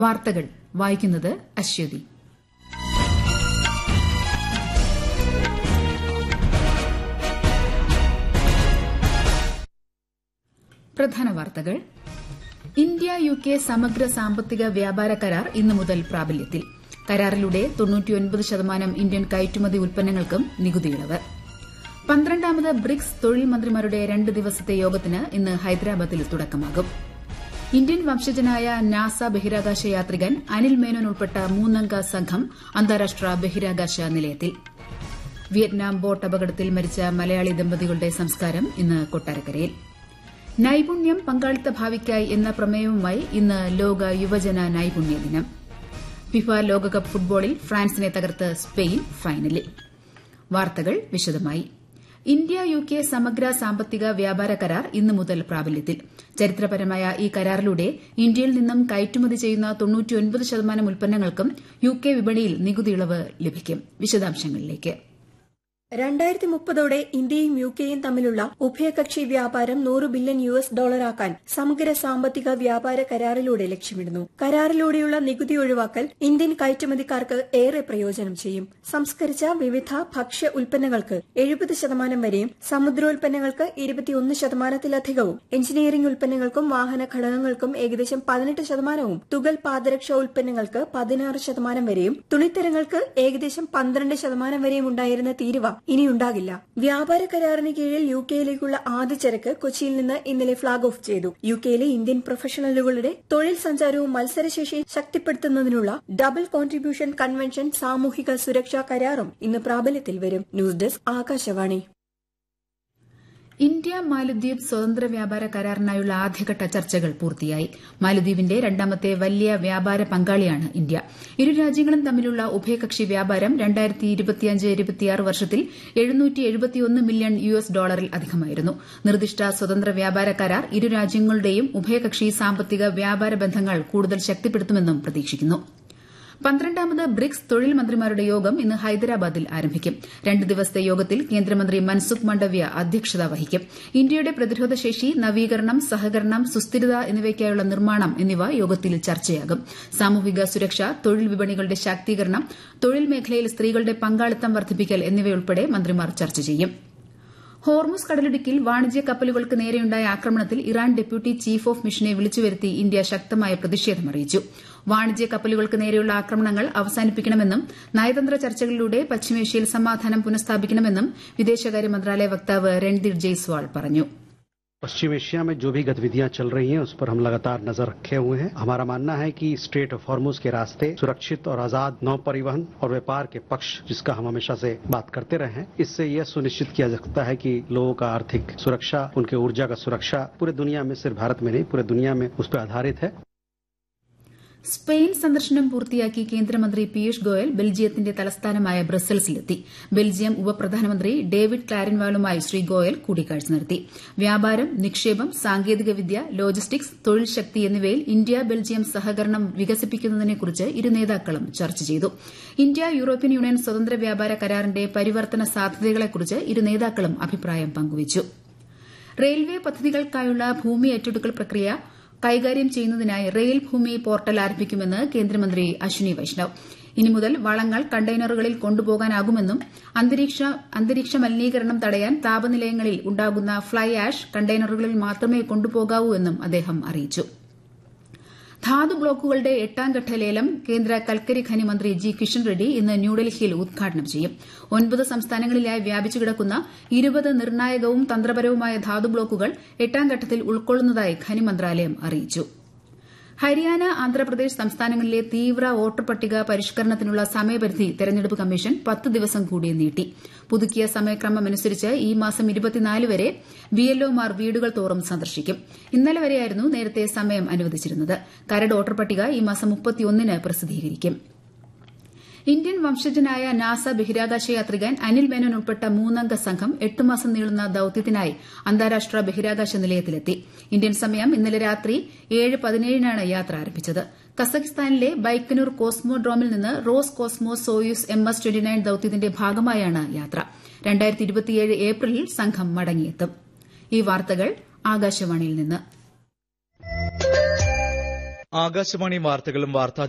വാർത്തകൾ വായിക്കുന്നത് അശ്വതി പ്രധാന വാർത്തകൾ ഇന്ത്യ യു കെ സമഗ്ര സാമ്പത്തിക വ്യാപാര കരാർ ഇന്നു മുതൽ പ്രാബല്യത്തിൽ കരാറിലൂടെ ശതമാനം ഇന്ത്യൻ കയറ്റുമതി ഉൽപ്പന്നങ്ങൾക്കും നികുതിയിളവ് പന്ത്രണ്ടാമത് ബ്രിക്സ് തൊഴിൽ മന്ത്രിമാരുടെ രണ്ട് ദിവസത്തെ യോഗത്തിന് ഇന്ന് ഹൈദരാബാദിൽ തുടക്കമാകും ഇന്ത്യൻ വംശജനായ നാസ ബഹിരാകാശ യാത്രികൻ അനിൽ മേനോൻ ഉൾപ്പെട്ട മൂന്നംഗ സംഘം അന്താരാഷ്ട്ര ബഹിരാകാശ നിലയത്തിൽ വിയറ്റ്നാം ബോട്ട് അപകടത്തിൽ മരിച്ച മലയാളി ദമ്പതികളുടെ സംസ്കാരം ഇന്ന് കൊട്ടാരക്കരയിൽ നൈപുണ്യം പങ്കാളിത്ത ഭാവിക്കായി എന്ന പ്രമേയവുമായി ഇന്ന് ലോക യുവജന നൈപുണ്യ ദിനം ഫിഫ ലോകകപ്പ് ഫുട്ബോളിൽ ഫ്രാൻസിനെ തകർത്ത് സ്പെയിൻ ഫൈനലിൽ വാർത്തകൾ വിശദമായി ഇന്ത്യ യു കെ സമഗ്ര സാമ്പത്തിക വ്യാപാര കരാർ ഇന്നു മുതൽ പ്രാബല്യത്തിൽ ചരിത്രപരമായ ഈ കരാറിലൂടെ ഇന്ത്യയിൽ നിന്നും കയറ്റുമതി ചെയ്യുന്ന ശതമാനം ഉൽപ്പന്നങ്ങൾക്കും യു കെ വിപണിയിൽ നികുതി ഇളവ് ലഭിക്കും വിശദാംശങ്ങളിലേക്ക് രണ്ടായിരത്തി മുപ്പതോടെ ഇന്ത്യയും യു കെയും തമ്മിലുള്ള ഉഭയകക്ഷി വ്യാപാരം നൂറ് ബില്യൺ യു എസ് ഡോളറാക്കാൻ സമഗ്ര സാമ്പത്തിക വ്യാപാര കരാറിലൂടെ ലക്ഷ്യമിടുന്നു കരാറിലൂടെയുള്ള നികുതി ഒഴിവാക്കൽ ഇന്ത്യൻ കയറ്റുമതിക്കാർക്ക് ഏറെ പ്രയോജനം ചെയ്യും സംസ്കരിച്ച വിവിധ ഭക്ഷ്യ ഉൽപ്പന്നങ്ങൾക്ക് എഴുപത് ശതമാനം വരെയും സമുദ്രോൽപ്പന്നങ്ങൾക്ക് ഇരുപത്തിയൊന്ന് ശതമാനത്തിലധികവും എഞ്ചിനീയറിംഗ് ഉൽപ്പന്നങ്ങൾക്കും വാഹന ഘടകങ്ങൾക്കും ഏകദേശം പതിനെട്ട് ശതമാനവും തുകൽ പാദരക്ഷാ ഉൽപ്പന്നങ്ങൾക്ക് പതിനാറ് ശതമാനം വരെയും തുണിത്തരങ്ങൾക്ക് ഏകദേശം പന്ത്രണ്ട് ശതമാനം വരെയും ഉണ്ടായിരുന്ന തീരുവ ഇനിയുണ്ടാകില്ല വ്യാപാര കരാറിന് കീഴിൽ യു കെയിലേക്കുള്ള ആദ്യ ചരക്ക് കൊച്ചിയിൽ നിന്ന് ഇന്നലെ ഫ്ളാഗ് ഓഫ് ചെയ്തു യു കെയിലെ ഇന്ത്യൻ പ്രൊഫഷണലുകളുടെ തൊഴിൽ സഞ്ചാരവും മത്സരശേഷിയും ശക്തിപ്പെടുത്തുന്നതിനുള്ള ഡബിൾ കോൺട്രിബ്യൂഷൻ കൺവെൻഷൻ സാമൂഹിക സുരക്ഷാ കരാറും ഇന്ന് പ്രാബല്യത്തിൽ വരും ന്യൂസ് ഡെസ്ക് ആകാശവാണി ഇന്ത്യ മാലദ്വീപ് സ്വതന്ത്ര വ്യാപാര കരാറിനായുള്ള ആദ്യഘട്ട ചർച്ചകൾ പൂർത്തിയായി മാലദ്വീപിന്റെ രണ്ടാമത്തെ വലിയ വ്യാപാര പങ്കാളിയാണ് ഇന്ത്യ ഇരു രാജ്യങ്ങളും തമ്മിലുള്ള ഉഭയകക്ഷി വ്യാപാരം വർഷത്തിൽ മില്യൺ യു എസ് ഡോളറിൽ അധികമായിരുന്നു നിർദ്ദിഷ്ട സ്വതന്ത്ര വ്യാപാര കരാർ ഇരു രാജ്യങ്ങളുടെയും ഉഭയകക്ഷി സാമ്പത്തിക വ്യാപാര ബന്ധങ്ങൾ കൂടുതൽ ശക്തിപ്പെടുത്തുമെന്നും പ്രതീക്ഷിക്കുന്നു പന്ത്രണ്ടാമത് ബ്രിക്സ് തൊഴിൽ മന്ത്രിമാരുടെ യോഗം ഇന്ന് ഹൈദരാബാദിൽ ആരംഭിക്കും രണ്ട് ദിവസത്തെ യോഗത്തിൽ കേന്ദ്രമന്ത്രി മൻസുഖ് മണ്ഡവ്യ അധ്യക്ഷത വഹിക്കും ഇന്ത്യയുടെ പ്രതിരോധശേഷി നവീകരണം സഹകരണം സുസ്ഥിരത എന്നിവയ്ക്കായുള്ള നിർമ്മാണം എന്നിവ യോഗത്തിൽ ചർച്ചയാകും സാമൂഹിക സുരക്ഷ തൊഴിൽ വിപണികളുടെ ശാക്തീകരണം തൊഴിൽ മേഖലയിൽ സ്ത്രീകളുടെ പങ്കാളിത്തം വർദ്ധിപ്പിക്കൽ എന്നിവയുൾപ്പെടെ മന്ത്രിമാർ ചർച്ച ചെയ്യും ഹോർമുസ് കടലിടുക്കിൽ വാണിജ്യ കപ്പലുകൾക്ക് നേരെയുണ്ടായ ആക്രമണത്തിൽ ഇറാൻ ഡെപ്യൂട്ടി ചീഫ് ഓഫ് മിഷനെ വിളിച്ചുവരുത്തി ഇന്ത്യ ശക്തമായ പ്രതിഷേധം അറിയിച്ചു വാണിജ്യ കപ്പലുകൾക്ക് നേരെയുള്ള ആക്രമണങ്ങൾ അവസാനിപ്പിക്കണമെന്നും നയതന്ത്ര ചർച്ചകളിലൂടെ പശ്ചിമേഷ്യയിൽ സമാധാനം പുനഃസ്ഥാപിക്കണമെന്നും വിദേശകാര്യ മന്ത്രാലയ വക്താവ് രൺദീർ ജയ്സ്വാൾ പറഞ്ഞു पश्चिम एशिया में जो भी गतिविधियां चल रही हैं उस पर हम लगातार नजर रखे हुए हैं हमारा मानना है कि स्ट्रेट ऑफ हॉर्मोज के रास्ते सुरक्षित और आजाद नौ परिवहन और व्यापार के पक्ष जिसका हम हमेशा से बात करते रहे हैं इससे यह सुनिश्चित किया जा सकता है कि लोगों का आर्थिक सुरक्षा उनके ऊर्जा का सुरक्षा पूरे दुनिया में सिर्फ भारत में नहीं पूरे दुनिया में उस पर आधारित है സ്പെയിൻ സന്ദർശനം പൂർത്തിയാക്കി കേന്ദ്രമന്ത്രി പീയൂഷ് ഗോയൽ ബെൽജിയത്തിന്റെ തലസ്ഥാനമായ ബ്രസൽസിലെത്തി ബെൽജിയം ഉപപ്രധാനമന്ത്രി ഡേവിഡ് ക്ലാരൻവാളുമായി ശ്രീ ഗോയൽ കൂടിക്കാഴ്ച നടത്തി വ്യാപാരം നിക്ഷേപം സാങ്കേതികവിദ്യ ലോജിസ്റ്റിക്സ് തൊഴിൽ ശക്തി എന്നിവയിൽ ഇന്ത്യ ബെൽജിയം സഹകരണം വികസിപ്പിക്കുന്നതിനെക്കുറിച്ച് ഇരു നേതാക്കളും ചർച്ച ചെയ്തു ഇന്ത്യ യൂറോപ്യൻ യൂണിയൻ സ്വതന്ത്ര വ്യാപാര കരാറിന്റെ പരിവർത്തന സാധ്യതകളെക്കുറിച്ച് ഇരു നേതാക്കളും അഭിപ്രായം പങ്കുവച്ചു റെയിൽവേ പദ്ധതികൾക്കായുള്ള ഭൂമി ഏറ്റെടുക്കൽ പ്രക്രിയ കൈകാര്യം ചെയ്യുന്നതിനായി റെയിൽ ഭൂമി പോർട്ടൽ ആരംഭിക്കുമെന്ന് കേന്ദ്രമന്ത്രി അശ്വിനി വൈഷ്ണവ് ഇനി മുതൽ വളങ്ങൾ കണ്ടെയ്നറുകളിൽ കൊണ്ടുപോകാനാകുമെന്നും അന്തരീക്ഷ മലിനീകരണം തടയാൻ താപനിലയങ്ങളിൽ ഉണ്ടാകുന്ന ഫ്ളൈ ആഷ് കണ്ടെയ്നറുകളിൽ മാത്രമേ കൊണ്ടുപോകാവൂ എന്നും അദ്ദേഹം അറിയിച്ചു ധാതു ബ്ലോക്കുകളുടെ എട്ടാം ഘട്ട ലേലം കേന്ദ്ര കൽക്കരി ഖനി മന്ത്രി ജി കിഷൻ റെഡ്ഡി ഇന്ന് ന്യൂഡൽഹിയിൽ ഉദ്ഘാടനം ചെയ്യും ഒൻപത് സംസ്ഥാനങ്ങളിലായി വ്യാപിച്ചു കിടക്കുന്ന ഇരുപത് നിർണായകവും തന്ത്രപരവുമായ ധാതു ബ്ലോക്കുകൾ എട്ടാം ഘട്ടത്തിൽ ഉൾക്കൊള്ളുന്നതായി ഖനി മന്ത്രാലയം അറിയിച്ചു ഹരിയാന ആന്ധ്രാപ്രദേശ് സംസ്ഥാനങ്ങളിലെ തീവ്ര വോട്ടർ പട്ടിക പരിഷ്കരണത്തിനുള്ള സമയപരിധി തെരഞ്ഞെടുപ്പ് കമ്മീഷൻ പത്ത് ദിവസം കൂടി നീട്ടി പുതുക്കിയ സമയക്രമമനുസരിച്ച് ഈ മാസം വരെ ബിഎൽഒമാർ വീടുകൾ തോറും സന്ദർശിക്കും ഇന്നലെ വരെയായിരുന്നു നേരത്തെ സമയം അനുവദിച്ചിരുന്നത് കരട് വോട്ടർ പട്ടിക ഈ മാസം മുപ്പത്തിയൊന്നിന് പ്രസിദ്ധീകരിക്കും ഇന്ത്യൻ വംശജനായ നാസ ബഹിരാകാശ യാത്രികൻ അനിൽ മേനോൻ ഉൾപ്പെട്ട മൂന്നംഗ സംഘം എട്ട് മാസം നീളുന്ന ദൌത്യത്തിനായി അന്താരാഷ്ട്ര ബഹിരാകാശ നിലയത്തിലെത്തി ഇന്ത്യൻ സമയം ഇന്നലെ രാത്രി ഏഴ് പതിനേഴിനാണ് യാത്ര ആരംഭിച്ചത് കസഖിസ്ഥാനിലെ ബൈക്കനൂർ കോസ്മോഡ്രോമിൽ നിന്ന് Roscosmos Soyuz M S twenty nine ദൌത്യത്തിന്റെ ഭാഗമായാണ് യാത്ര ഏപ്രിലിൽ സംഘം മടങ്ങിയെത്തും ഈ വാർത്തകൾ ആകാശവാണിയിൽ നിന്ന് ആകാശവാണി വാർത്തകളും വാർത്താ